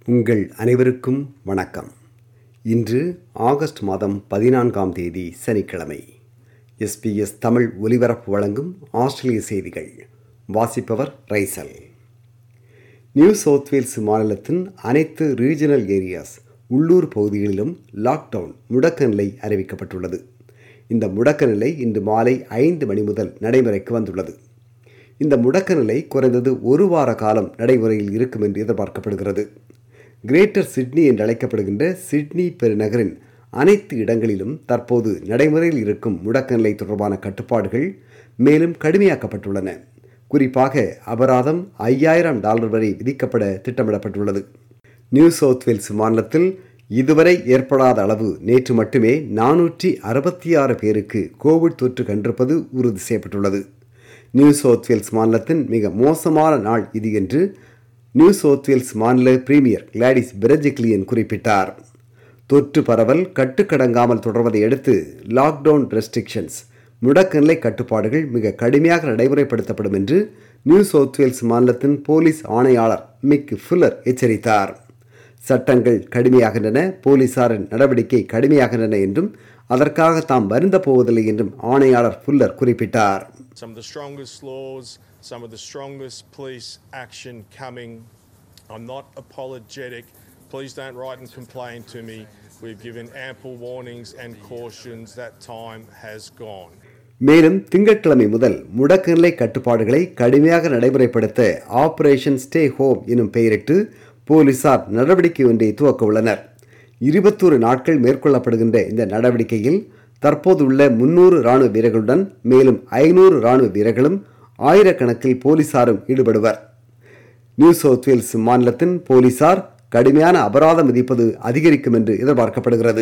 உங்கள் அனைவருக்கும் வணக்கம் இன்று ஆகஸ்ட் மாதம் பதினான்காம் தேதி சனிக்கிழமை எஸ்பிஎஸ் தமிழ் ஒலிபரப்பு வழங்கும் ஆஸ்திரேலிய செய்திகள் வாசிப்பவர் ரைசல் நியூ சவுத் வேல்ஸ் மாநிலத்தின் அனைத்து ரீஜனல் ஏரியாஸ் உள்ளூர் பகுதிகளிலும் லாக்டவுன் முடக்க நிலை அறிவிக்கப்பட்டுள்ளது இந்த முடக்க நிலை இன்று மாலை ஐந்து மணி முதல் நடைமுறைக்கு வந்துள்ளது இந்த முடக்க நிலை குறைந்தது ஒரு வார காலம் நடைமுறையில் இருக்கும் என்று எதிர்பார்க்கப்படுகிறது கிரேட்டர் சிட்னி என்று அழைக்கப்படுகின்ற சிட்னி பெருநகரின் அனைத்து இடங்களிலும் தற்போது நடைமுறையில் இருக்கும் முடக்க நிலை தொடர்பான கட்டுப்பாடுகள் மேலும் கடுமையாக்கப்பட்டுள்ளன குறிப்பாக அபராதம் ஐயாயிரம் டாலர் வரை விதிக்கப்பட திட்டமிடப்பட்டுள்ளது நியூ சவுத் வேல்ஸ் மாநிலத்தில் இதுவரை ஏற்படாத அளவு நேற்று மட்டுமே நானூற்றி அறுபத்தி ஆறு பேருக்கு கோவிட் தொற்று கண்டிருப்பது உறுதி செய்யப்பட்டுள்ளது நியூ சவுத் வேல்ஸ் மாநிலத்தின் மிக மோசமான நாள் இது என்று நியூ சவுத் வேல்ஸ் மாநில பிரீமியர் கிளாடிஸ் பிரஜிக்லியன் குறிப்பிட்டார் தொற்று பரவல் கட்டுக்கடங்காமல் தொடர்வதை அடுத்து லாக்டவுன் ரெஸ்ட்ரிக்ஷன்ஸ் முடக்க நிலை கட்டுப்பாடுகள் மிக கடுமையாக நடைமுறைப்படுத்தப்படும் என்று நியூ சவுத் வேல்ஸ் மாநிலத்தின் போலீஸ் ஆணையாளர் மிக் ஃபுல்லர் எச்சரித்தார் சட்டங்கள் கடுமையாகின்றன போலீசாரின் நடவடிக்கை கடுமையாகின்றன என்றும் அதற்காக தாம் வருந்த போவதில்லை என்றும் ஆணையாளர் ஃபுல்லர் குறிப்பிட்டார் some of the strongest laws, some of the strongest police action coming. I'm not apologetic. Please don't write and complain to me. We've given ample warnings and cautions. That time has gone. மேலும் திங்கட்கிழமை முதல் முடக்கநிலை கட்டுப்பாடுகளை கடுமையாக நடைமுறைப்படுத்த operation stay home எனும் பெயரிட்டு போலீசார் நடவடிக்கை ஒன்றை துவக்க உள்ளனர் இருபத்தோரு நாட்கள் மேற்கொள்ளப்படுகின்ற இந்த நடவடிக்கையில் தற்போது உள்ள முன்னூறு இராணுவ வீரர்களுடன் மேலும் ஐநூறு இராணுவ வீரர்களும் ஆயிரக்கணக்கில் போலீசாரும் ஈடுபடுவர் நியூ சவுத் வேல்ஸ் மாநிலத்தின் போலீசார் கடுமையான அபராதம் விதிப்பது அதிகரிக்கும் என்று எதிர்பார்க்கப்படுகிறது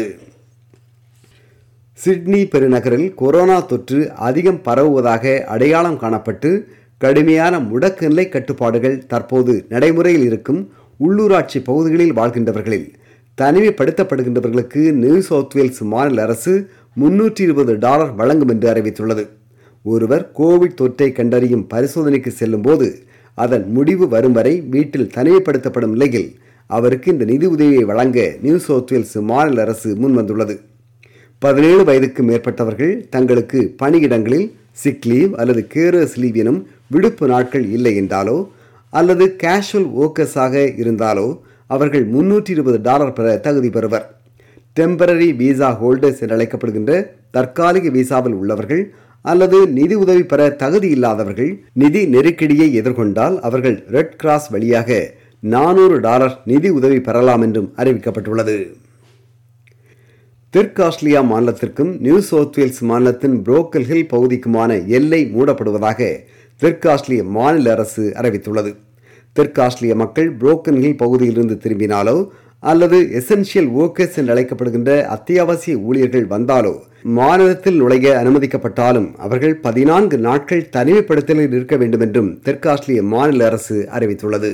சிட்னி பெருநகரில் கொரோனா தொற்று அதிகம் பரவுவதாக அடையாளம் காணப்பட்டு கடுமையான முடக்கு நிலை கட்டுப்பாடுகள் தற்போது நடைமுறையில் இருக்கும் உள்ளூராட்சி பகுதிகளில் வாழ்கின்றவர்களில் தனிமைப்படுத்தப்படுகின்றவர்களுக்கு நியூ சவுத் வேல்ஸ் மாநில அரசு முன்னூற்றி இருபது டாலர் வழங்கும் என்று அறிவித்துள்ளது ஒருவர் கோவிட் தொற்றை கண்டறியும் பரிசோதனைக்கு செல்லும் போது அதன் முடிவு வரும் வரை வீட்டில் தனிமைப்படுத்தப்படும் நிலையில் அவருக்கு இந்த நிதி உதவியை வழங்க நியூ சவுத் வேல்ஸ் மாநில அரசு முன்வந்துள்ளது பதினேழு வயதுக்கு மேற்பட்டவர்கள் தங்களுக்கு பணியிடங்களில் சிக் லீவ் அல்லது கேரஸ் லீவ் எனும் விடுப்பு நாட்கள் இல்லை என்றாலோ அல்லது கேஷுவல் ஓக்கஸாக இருந்தாலோ அவர்கள் முன்னூற்றி இருபது டாலர் பெற தகுதி பெறுவர் டெம்பரரி விசா ஹோல்டர்ஸ் என்று அழைக்கப்படுகின்ற தற்காலிக விசாவில் உள்ளவர்கள் அல்லது நிதி உதவி பெற தகுதி இல்லாதவர்கள் நிதி நெருக்கடியை எதிர்கொண்டால் அவர்கள் ரெட் கிராஸ் வழியாக நானூறு டாலர் நிதி உதவி பெறலாம் என்றும் அறிவிக்கப்பட்டுள்ளது தெற்கு ஆஸ்திரேலியா மாநிலத்திற்கும் நியூ சவுத் வேல்ஸ் மாநிலத்தின் புரோக்கல் ஹில் பகுதிக்குமான எல்லை மூடப்படுவதாக தெற்கு ஆஸ்திரேலிய மாநில அரசு அறிவித்துள்ளது தெற்கு ஆஸ்திரேலிய மக்கள் புரோக்கன் ஹில் பகுதியிலிருந்து திரும்பினாலோ அல்லது எசென்ஷியல் ஒர்க்கர்ஸ் என்று அழைக்கப்படுகின்ற அத்தியாவசிய ஊழியர்கள் வந்தாலோ மாநிலத்தில் நுழைய அனுமதிக்கப்பட்டாலும் அவர்கள் பதினான்கு நாட்கள் தனிமைப்படுத்தலில் இருக்க வேண்டும் என்றும் தெற்கு ஆஸ்திரேலிய மாநில அரசு அறிவித்துள்ளது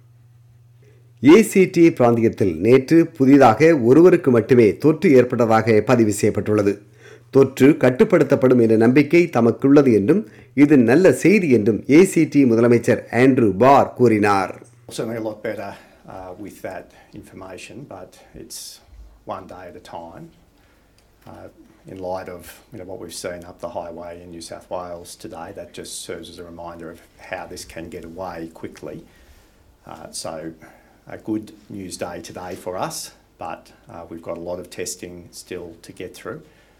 ஏசிடி பிராந்தியத்தில் நேற்று புதிதாக ஒருவருக்கு மட்டுமே தொற்று ஏற்பட்டதாக பதிவு செய்யப்பட்டுள்ளது தொற்று கட்டுப்படுத்தப்படும் என்ற நம்பிக்கை தமக்குள்ளது என்றும் இது நல்ல செய்தி என்றும் ஏசிடி முதலமைச்சர் ஆண்ட்ரூ பார் கூறினார் Certainly a lot better uh, with that information, but it's one day at a time. Uh, in light of you know, what we've seen up the highway in New South Wales today, that just serves as a reminder of how this can get away quickly. Uh, so, a good news day today for us, but uh, we've got a lot of testing still to get through.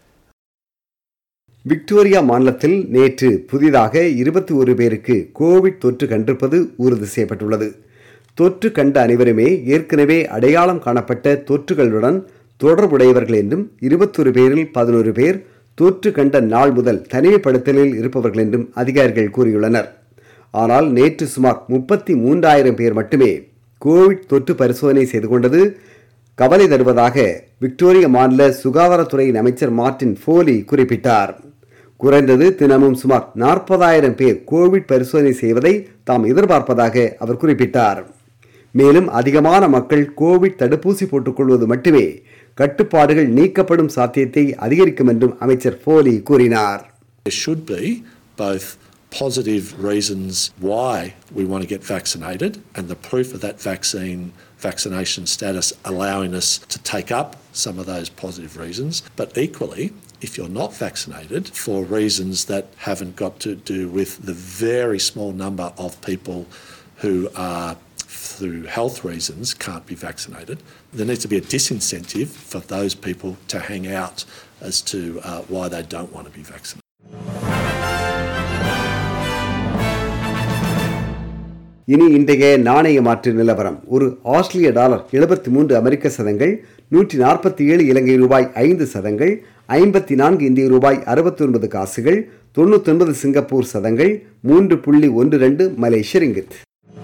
Victoria மாநிலத்தில் நேற்று புதிதாக இருபத்தி ஒரு பேருக்கு Covid தொற்று கண்டிருப்பது உறுதி செய்யப்பட்டுள்ளது தொற்று கண்ட அனைவருமே ஏற்கனவே அடையாளம் காணப்பட்ட தொற்றுகளுடன் தொடர்புடையவர்கள் என்றும் இருபத்தொரு பேரில் பதினோரு பேர் தொற்று கண்ட நாள் முதல் தனிமைப்படுத்தலில் இருப்பவர்கள் என்றும் அதிகாரிகள் கூறியுள்ளனர் ஆனால் நேற்று சுமார் முப்பத்தி மூன்றாயிரம் பேர் மட்டுமே கோவிட் தொற்று பரிசோதனை செய்து கொண்டது கவலை தருவதாக விக்டோரிய மாநில சுகாதாரத்துறையின் அமைச்சர் மார்டின் ஃபோலி குறிப்பிட்டார் குறைந்தது தினமும் சுமார் நாற்பதாயிரம் பேர் கோவிட் பரிசோதனை செய்வதை தாம் எதிர்பார்ப்பதாக அவர் குறிப்பிட்டார் மேலும் அதிகமான மக்கள் கோவிட் தடுப்பூசி போட்டுக்கொள்வது மட்டுமே கட்டுப்பாடுகள் நீக்கப்படும் சாத்தியத்தை அதிகரிக்கும் என்றும் அமைச்சர் ஃபோலி கூறினார் There should be both positive reasons why we want to get vaccinated and the proof of that vaccine vaccination status allowing us to take up some of those positive reasons. But equally, if you're not vaccinated for reasons that haven't got to do with the very small number of people who are through health reasons can't be vaccinated, there needs to be a disincentive for those people to hang out as to uh, why they don't want to be vaccinated. இனி இன்றைய நாணய மாற்று நிலவரம் ஒரு ஆஸ்திரேலிய dollar எழுபத்தி மூன்று அமெரிக்க சதங்கள் நூற்றி நாற்பத்தி ஏழு இலங்கை ரூபாய் ஐந்து சதங்கள் ஐம்பத்தி நான்கு இந்திய ரூபாய் அறுபத்தி ஒன்பது காசுகள் தொண்ணூத்தொன்பது சிங்கப்பூர் சதங்கள் மூன்று புள்ளி ஒன்று ரெண்டு மலேசிய ரிங்கித்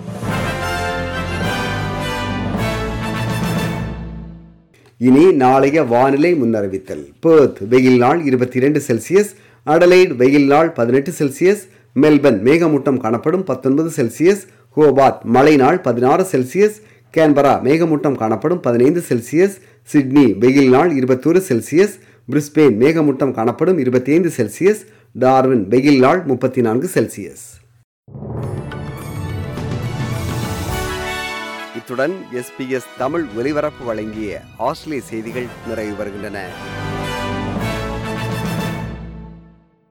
இனி நாளைய வானிலை முன்னறிவித்தல் பேர்த் வெயில் நாள் இருபத்தி இரண்டு செல்சியஸ் அடலைட் வெயில் நாள் பதினெட்டு செல்சியஸ் மெல்பர்ன் மேகமூட்டம் காணப்படும் பத்தொன்பது செல்சியஸ் ஹோபார்ட் மழை நாள் பதினாறு செல்சியஸ் கேன்பரா மேகமூட்டம் காணப்படும் பதினைந்து செல்சியஸ் சிட்னி வெயில் நாள் இருபத்தொரு செல்சியஸ் பிரிஸ்பெயின் மேகமூட்டம் காணப்படும் இருபத்தி ஐந்து செல்சியஸ் டார்வின் வெயில் நாள் முப்பத்தி நான்கு செல்சியஸ் இத்துடன் எஸ்பிஎஸ் தமிழ் ஒலிபரப்பு வழங்கிய ஆஸ்திரேலிய செய்திகள் நிறைவு வருகின்றன